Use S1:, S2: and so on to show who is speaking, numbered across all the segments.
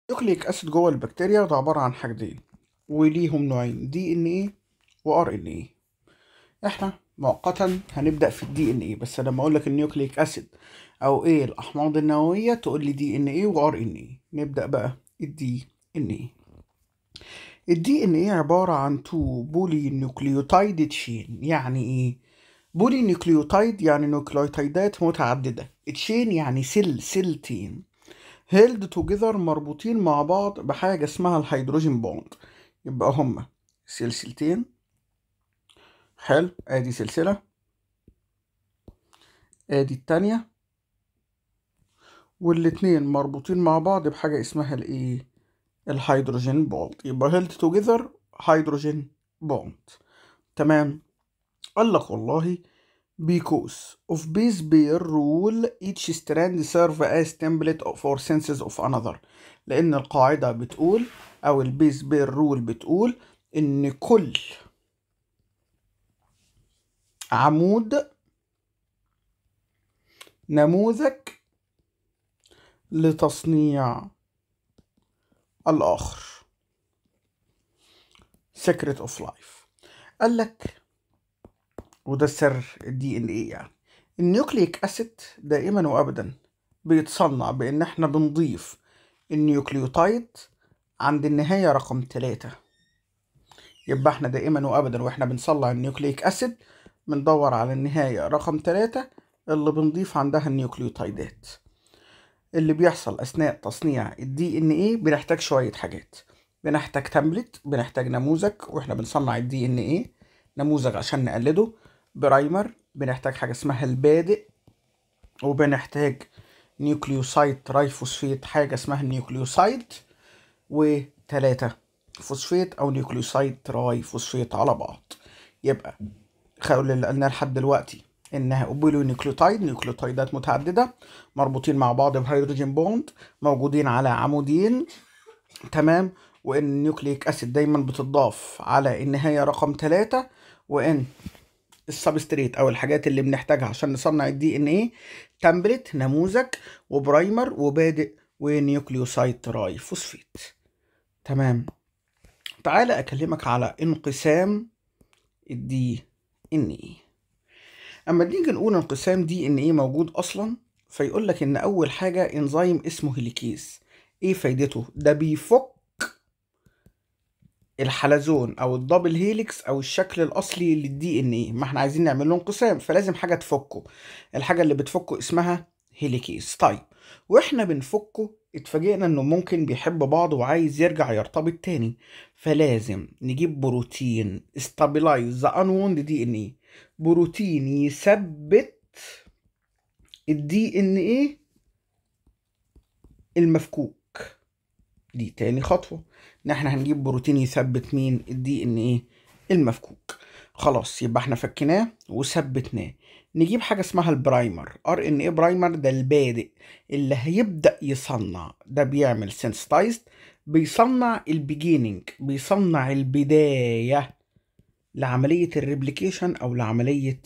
S1: نيوكليك اسيد جوه البكتيريا ده عباره عن حاجتين وليهم نوعين دي ان ايه وار ان ايه احنا مؤقتا هنبدا في الدي ان ايه بس لما اقول لك النيوكليك اسيد او ايه الاحماض النوويه تقول لي دي ان ايه وار ان ايه نبدا بقى الدي ان ايه الدي ان ايه عباره عن تو بولي نيوكليوتايد تشين يعني ايه بولي نيوكليوتايد يعني نيوكليوتايدات متعدده تشين يعني سل سلتين هيلد توجذر مربوطين مع بعض بحاجه اسمها الهيدروجين بوند يبقى هما سلسلتين حلو ادي سلسله ادي التانية والاتنين مربوطين مع بعض بحاجة اسمها الايه الهيدروجين بوند يبقى هيلد توجذر هيدروجين بوند تمام قال لك والله because of base pair rule each strand serve as template for senses of another لأن القاعدة بتقول أو البيس بير رول بتقول إن كل عمود نموذج لتصنيع الآخر secret of life قال لك وده سر الدي ان ايه يعني النيوكليك اسيد دائما وابدا بيتصنع بان احنا بنضيف النيوكليوتايد عند النهاية رقم ثلاثة يبقى احنا دائما وابدا واحنا بنصنع النيوكليك اسيد بندور على النهاية رقم ثلاثة اللي بنضيف عندها النيوكليوتايدات اللي بيحصل اثناء تصنيع الدي ان ايه بنحتاج شوية حاجات بنحتاج تمبلت بنحتاج نموذج واحنا بنصنع الدي ان ايه نموذج عشان نقلده برايمر بنحتاج حاجة اسمها البادئ وبنحتاج نيوكليوسايد ترايفوسفيت حاجة اسمها النيوكليوسايد وتلاتة فوسفيت أو نيوكليوسايد ترايفوسفيت على بعض يبقى خلوا اللي قلناه لحد دلوقتي إنها أوبولو نيوكليوتايد نيوكليوتايدات متعددة مربوطين مع بعض بهيدروجين بوند موجودين على عمودين تمام وإن النيوكليك أسيد دايما بتضاف على النهاية رقم ثلاثة وإن السبستريت او الحاجات اللي بنحتاجها عشان نصنع الدي ان ايه تمبلت نموذج وبرايمر وبادئ ونيوكليوسايد تراي فوسفيت تمام تعالى اكلمك على انقسام الدي ان ايه اما نيجي نقول انقسام دي ان ايه موجود اصلا فيقول لك ان اول حاجه انزيم اسمه هيليكيز ايه فايدته ده بيفك الحلزون او الدبل هيليكس او الشكل الاصلي للدي ان ايه ما احنا عايزين نعمل له انقسام فلازم حاجه تفكه الحاجه اللي بتفكه اسمها هيليكيز طيب واحنا بنفكه اتفاجئنا انه ممكن بيحب بعض وعايز يرجع يرتبط تاني فلازم نجيب بروتين استابلايز ذا انوند دي ان ايه بروتين يثبت الدي ان ايه المفكوك دي تاني خطوه ان احنا هنجيب بروتين يثبت مين الدي ان ايه المفكوك خلاص يبقى احنا فكناه وثبتناه نجيب حاجه اسمها البرايمر ار ان ايه برايمر ده البادئ اللي هيبدا يصنع ده بيعمل سنسيتايزد بيصنع البيجيننج بيصنع البدايه لعمليه الريبليكيشن او لعمليه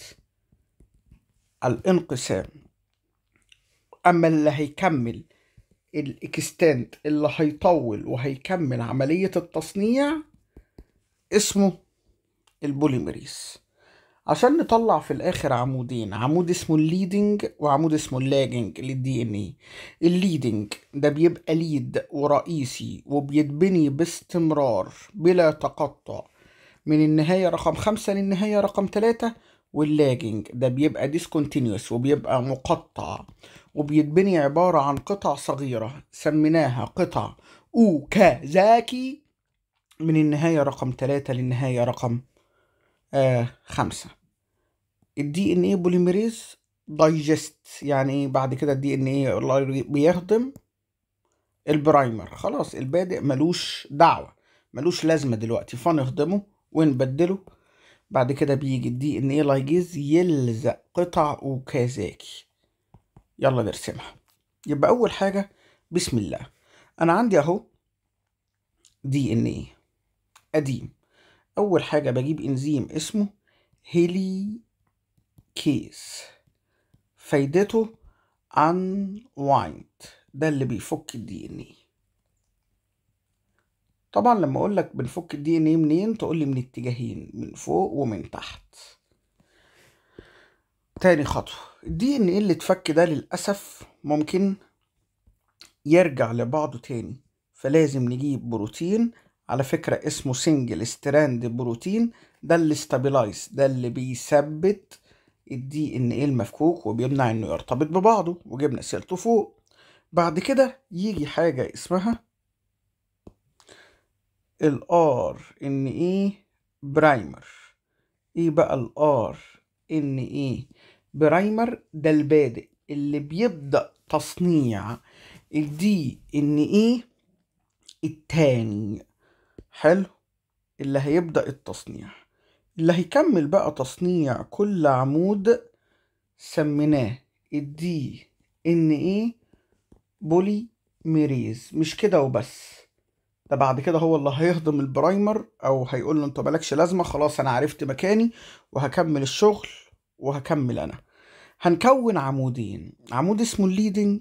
S1: الانقسام اما اللي هيكمل الاكستنت اللي هيطول وهيكمل عملية التصنيع اسمه البوليمريز عشان نطلع في الاخر عمودين عمود اسمه الليدنج وعمود اسمه اللاجنج للدي ان ايه الليدنج ده بيبقى ليد ورئيسي وبيتبني باستمرار بلا تقطع من النهاية رقم خمسة للنهاية رقم ثلاثة واللاجنج ده بيبقى ديسكونتينيوس وبيبقى مقطع وبيتبني عبارة عن قطع صغيرة سميناها قطع أوكازاكي من النهاية رقم ثلاثة للنهاية رقم آه خمسة الدي ان ايه بوليميريز دايجست يعني ايه بعد كده الدي ان ايه بيهضم البرايمر خلاص البادئ ملوش دعوة ملوش لازمة دلوقتي فنهضمه ونبدله بعد كده بيجي الدي ان ايه لايجيز يلزق قطع اوكازاكي يلا نرسمها يبقى اول حاجه بسم الله انا عندي اهو دي ان ايه قديم اول حاجه بجيب انزيم اسمه هيلي كيس فايدته عن وايند ده اللي بيفك الدي ان ايه طبعا لما اقول لك بنفك الدي ان ايه منين تقول لي من اتجاهين من فوق ومن تحت تاني خطوة الدي ان ايه اللي اتفك ده للأسف ممكن يرجع لبعضه تاني فلازم نجيب بروتين على فكرة اسمه سنجل ستراند بروتين ده اللي ستابلايز ده اللي بيثبت الدي ان ايه المفكوك وبيمنع انه يرتبط ببعضه وجبنا سيرته فوق بعد كده يجي حاجة اسمها الار ان ايه برايمر ايه بقى الار ان ايه برايمر ده البادئ اللي بيبدأ تصنيع الدي ان ايه التاني حلو اللي هيبدأ التصنيع اللي هيكمل بقى تصنيع كل عمود سميناه الدي ان ايه بولي ميريز مش كده وبس ده بعد كده هو اللي هيهضم البرايمر او هيقول له انت مالكش لازمه خلاص انا عرفت مكاني وهكمل الشغل وهكمل انا هنكون عمودين عمود اسمه الليدنج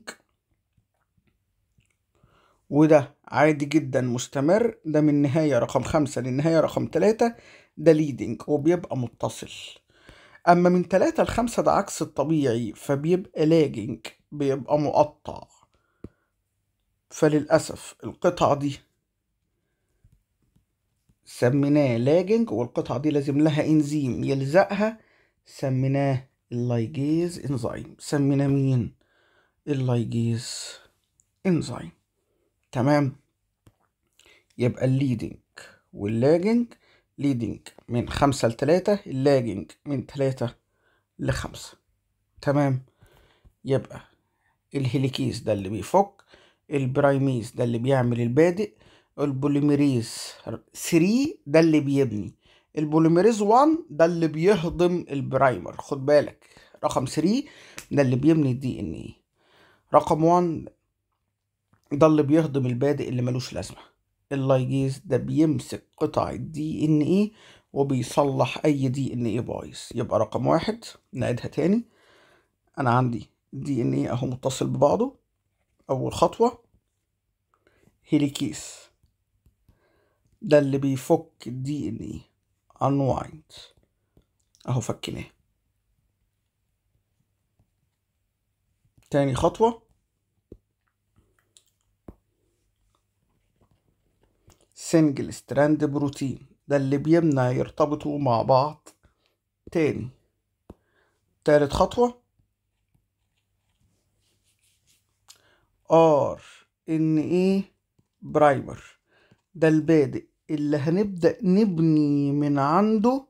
S1: وده عادي جدا مستمر ده من نهاية رقم خمسة للنهاية رقم تلاتة ده ليدنج وبيبقى متصل أما من تلاتة لخمسة ده عكس الطبيعي فبيبقى لاجنج بيبقى مقطع فللأسف القطعة دي سميناه لاجنج والقطعة دي لازم لها انزيم يلزقها سميناه اللايجيز انزيم سميناه مين اللايجيز انزيم تمام يبقى الليدنج واللاجنج ليدنج من خمسة لتلاتة اللاجنج من تلاتة لخمسة تمام يبقى الهيليكيز ده اللي بيفك البرايميز ده اللي بيعمل البادئ البوليميريز 3 ده اللي بيبني البوليميريز 1 ده اللي بيهضم البرايمر خد بالك رقم 3 ده اللي بيبني الدي ان ايه رقم 1 ده اللي بيهضم البادئ اللي ملوش لازمة اللايجيز ده بيمسك قطع الدي ان ايه وبيصلح اي دي ان ايه بايظ يبقى رقم واحد نعيدها تاني انا عندي دي ان ايه اهو متصل ببعضه اول خطوة هيليكيس ده اللي بيفك الدي ان ايه unwind اهو فكناه تاني خطوة سنجل ستراند بروتين ده اللي بيمنع يرتبطوا مع بعض تاني تالت خطوة ار ان ايه برايمر ده البادئ اللي هنبدأ نبني من عنده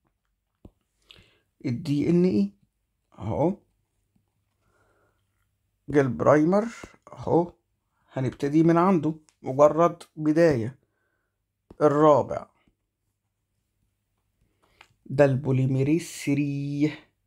S1: الدي ان ايه اهو جه البرايمر اهو هنبتدي من عنده مجرد بداية الرابع ده البوليميريز 3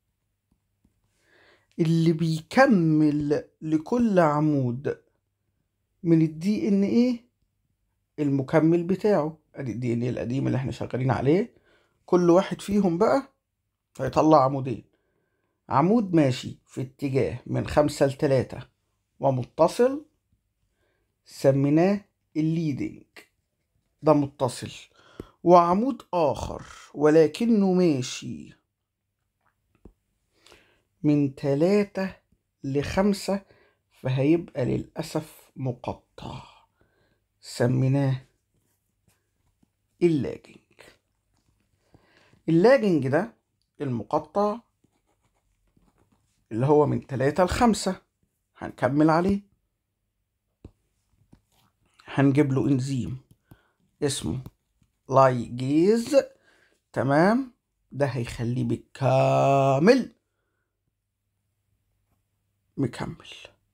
S1: اللي بيكمل لكل عمود من الدي ان ايه المكمل بتاعه ادي الدي ان ايه القديم اللي احنا شغالين عليه كل واحد فيهم بقى هيطلع عمودين عمود ماشي في اتجاه من خمسة لتلاتة ومتصل سميناه الليدنج ده متصل وعمود آخر ولكنه ماشي من تلاتة لخمسة فهيبقى للأسف مقطع سميناه اللاجنج اللاجنج ده المقطع اللي هو من تلاتة لخمسة هنكمل عليه هنجيب له انزيم اسمه لايجيز تمام ده هيخليه بالكامل مكمل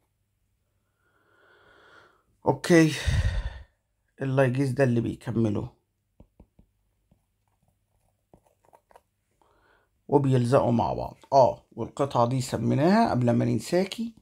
S1: اوكي اللايجيز ده اللي بيكمله وبيلزقوا مع بعض اه والقطعة دي سميناها قبل ما ننساكي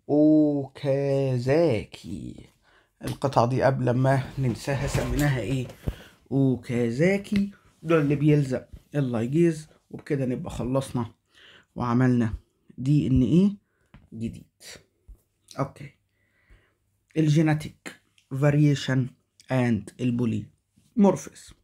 S1: اوكازاكي القطعة دي قبل ما ننساها سميناها ايه اوكازاكي ده اللي بيلزق اللايجيز وبكده نبقى خلصنا وعملنا دي ان ايه جديد اوكي الجيناتيك فاريشن اند البولي مورفيس